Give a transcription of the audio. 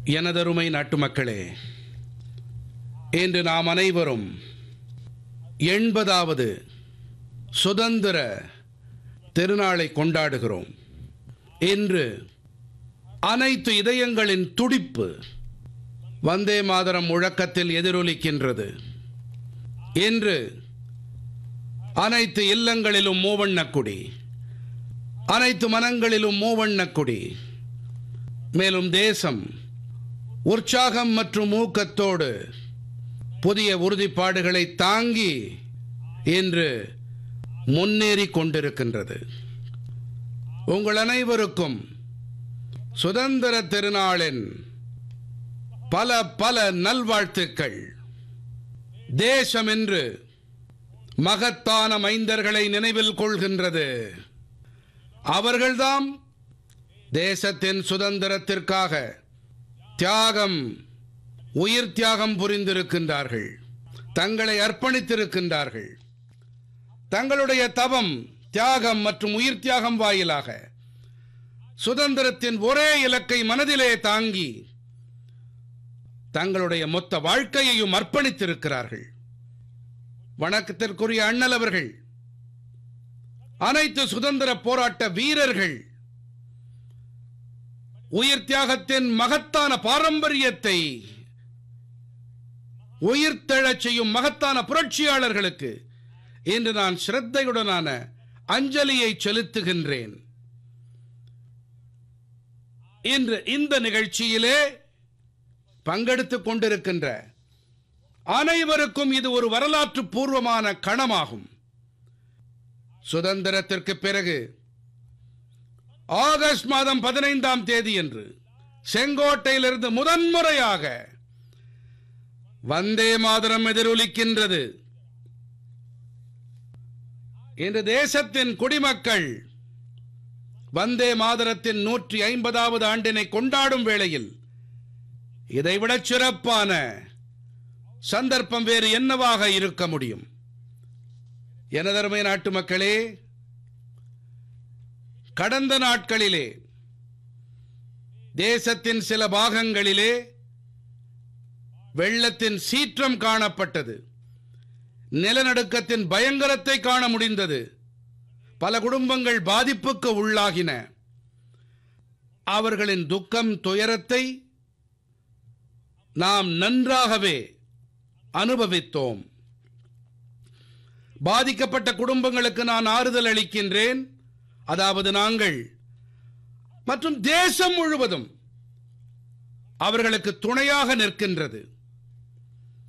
எனதருமை நாட்டுமக்களே இன்று நாம் அனைவரும் எண்பதாவது சுதந்திர திருநாளை கொண்டாடுகிறோம் இன்று அனைத்து இதயங்களின் துடிப்பு வந்தே மாதரம் முழக்கத்தில் எதிரொலிக்கின்றது இன்று அனைத்து இல்லங்களிலும் மூவண்ணக் கொடி அனைத்து மனங்களிலும் மூவண்ணக் கொடி மேலும் தேசம் உற்சாகம் மற்றும் ஊக்கத்தோடு புதிய உறுதிப்பாடுகளை தாங்கி இன்று முன்னேறி கொண்டிருக்கின்றது உங்கள் அனைவருக்கும் சுதந்திர திருநாளின் பல பல நல்வாழ்த்துக்கள் தேசம் என்று மகத்தான மைந்தர்களை நினைவில் கொள்கின்றது அவர்கள்தாம் தேசத்தின் சுதந்திரத்திற்காக தியாகம் உயிர் தியாகம் புரிந்திருக்கின்றார்கள் தங்களை அர்ப்பணித்திருக்கின்றார்கள் தங்களுடைய தவம் தியாகம் மற்றும் உயிர் தியாகம் வாயிலாக சுதந்திரத்தின் ஒரே இலக்கை மனதிலே தாங்கி தங்களுடைய மொத்த வாழ்க்கையையும் அர்ப்பணித்திருக்கிறார்கள் வணக்கத்திற்குரிய அண்ணல் அவர்கள் அனைத்து சுதந்திர போராட்ட வீரர்கள் உயிர் தியாகத்தின் மகத்தான பாரம்பரியத்தை உயிர்த்தெழச் செய்யும் மகத்தான புரட்சியாளர்களுக்கு இன்று நான் சிரத்தையுடனான அஞ்சலியை செலுத்துகின்றேன் இன்று இந்த நிகழ்ச்சியிலே பங்கெடுத்துக் கொண்டிருக்கின்ற அனைவருக்கும் இது ஒரு வரலாற்று பூர்வமான கணமாகும் சுதந்திரத்திற்கு பிறகு ஆகஸ்ட் மாதம் பதினைந்தாம் தேதி என்று செங்கோட்டையிலிருந்து முதன்முறையாக வந்தே மாதரம் எதிரொலிக்கின்றது இன்று தேசத்தின் குடிமக்கள் வந்தே மாதரத்தின் நூற்றி ஐம்பதாவது ஆண்டினை கொண்டாடும் வேளையில் இதைவிட சிறப்பான சந்தர்ப்பம் வேறு என்னவாக இருக்க முடியும் எனதருமை நாட்டு மக்களே கடந்த நாட்களிலே தேசத்தின் சில பாகங்களிலே வெள்ளத்தின் சீற்றம் காணப்பட்டது நிலநடுக்கத்தின் பயங்கரத்தை காண முடிந்தது பல குடும்பங்கள் பாதிப்புக்கு உள்ளாகின அவர்களின் துக்கம் துயரத்தை நாம் நன்றாகவே அனுபவித்தோம் பாதிக்கப்பட்ட குடும்பங்களுக்கு நான் ஆறுதல் அளிக்கின்றேன் அதாவது நாங்கள் மற்றும் தேசம் முழுவதும் அவர்களுக்கு துணையாக நிற்கின்றது